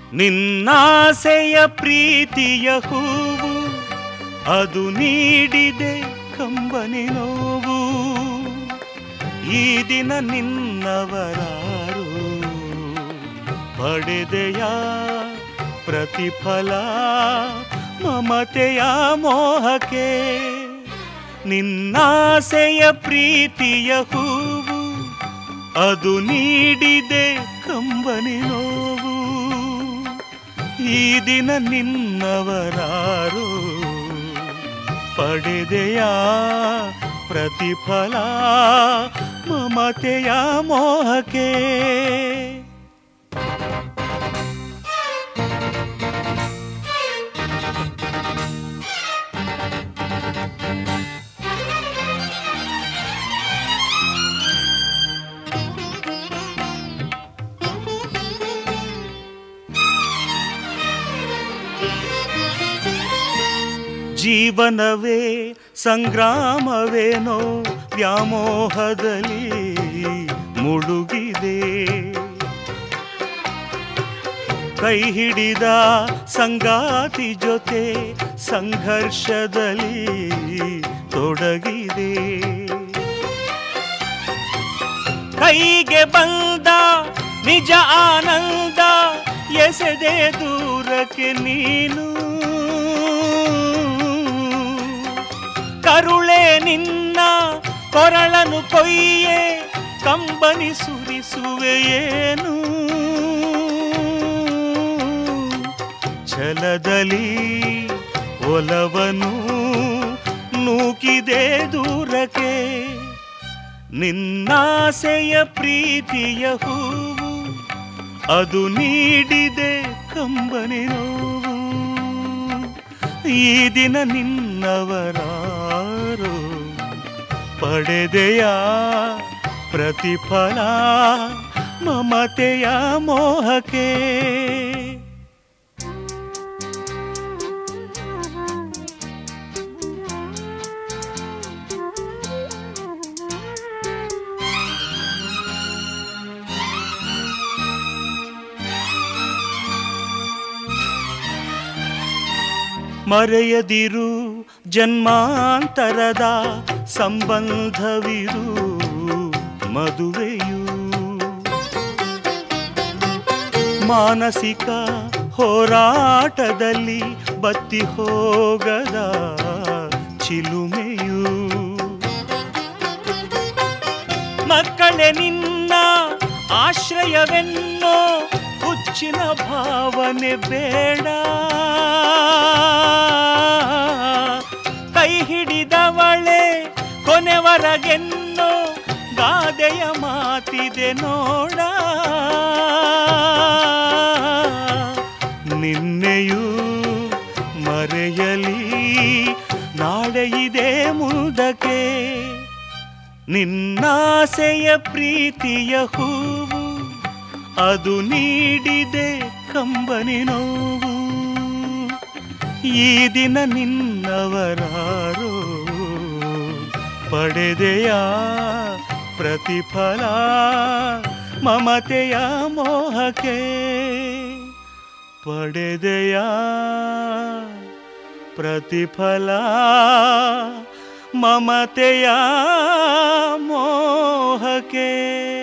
ನಿನ್ನಾಸೆಯ ಪ್ರೀತಿಯ ಹೂವು ಅದು ನೀಡಿದೆ ಕಂಬನಿ ನೋವು ಈ ದಿನ ನಿನ್ನವರಾರು ಪಡೆದೆಯ ಪ್ರತಿಫಲ ಮಮತೆಯ ಮೋಹಕ್ಕೆ ನಿನ್ನಾಸೆಯ ಪ್ರೀತಿಯ ಹೂವು ಅದು ನೀಡಿದೆ ಕಂಬನಿ ನೋವು ಈ ದಿನ ನಿನ್ನವರಾರು ಪಡೆದೆಯ ಪ್ರತಿಫಲ ಮಮತೆಯ ಮೋಹಕ್ಕೆ ಜೀವನವೇ ಸಂಗ್ರಾಮವೇನೋ ವ್ಯಾಮೋಹದಲ್ಲಿ ಮುಳುಗಿದೆ ಕೈ ಹಿಡಿದ ಸಂಗಾತಿ ಜೊತೆ ಸಂಘರ್ಷದಲ್ಲಿ ತೊಡಗಿದೆ ಕೈಗೆ ಬಂದ ನಿಜ ಆನಂದ ಎಸೆದೆ ದೂರಕ್ಕೆ ನೀನು ಕರುಳೆ ನಿನ್ನ ಕೊರಳನು ಕೊಯ್ಯೆ ಕಂಬನಿ ಸುರಿಸುವೆ ಏನು ಛಲದಲ್ಲಿ ಒಲವನು ನೂಕಿದೆ ದೂರಕ್ಕೆ ನಿನ್ನಾಸೆಯ ಪ್ರೀತಿಯ ಹೂವು ಅದು ನೀಡಿದೆ ಕಂಬನಿ ನೋವು ಈ ದಿನ ನಿನ್ನವರಾರು ಪಡೆದೆಯ ಪ್ರತಿಫಲ ಮಮತೆಯ ಮೋಹಕ್ಕೆ ಮರೆಯದಿರು ಜನ್ಮಾಂತರದ ಸಂಬಂಧವಿರು ಮದುವೆಯು ಮಾನಸಿಕ ಹೋರಾಟದಲ್ಲಿ ಬತ್ತಿ ಹೋಗದ ಚಿಲುಮೆಯು ಮಕ್ಕಳೇ ನಿನ್ನ ಆಶ್ರಯವೆನ್ನೋ ಹುಚ್ಚಿನ ಭಾವನೆ ಬೇಡ ಕೈ ಹಿಡಿದವಳೆ ಕೊನೆವರೆಗೆನ್ನೋ ಗಾದೆಯ ಮಾತಿದೆ ನೋಡ ನಿನ್ನೆಯೂ ಮರೆಯಲಿ ನಾಳೆ ಇದೆ ಮುಂದಕ್ಕೆ ನಿನ್ನಾಸೆಯ ಪ್ರೀತಿಯ ಹೂವು ಅದು ನೀಡಿದೆ ಕಂಬನಿ ನೋವು ಈ ದಿನ ನಿನ್ನವರಾರೋ ಪಡೆದೆಯ ಪ್ರತಿಫಲ ಮಮತೆಯ ಮೋಹಕ್ಕೆ ಪಡೆದೆಯ ಪ್ರತಿಫಲ ಮಮತೆಯ ಮೋಹಕ್ಕೆ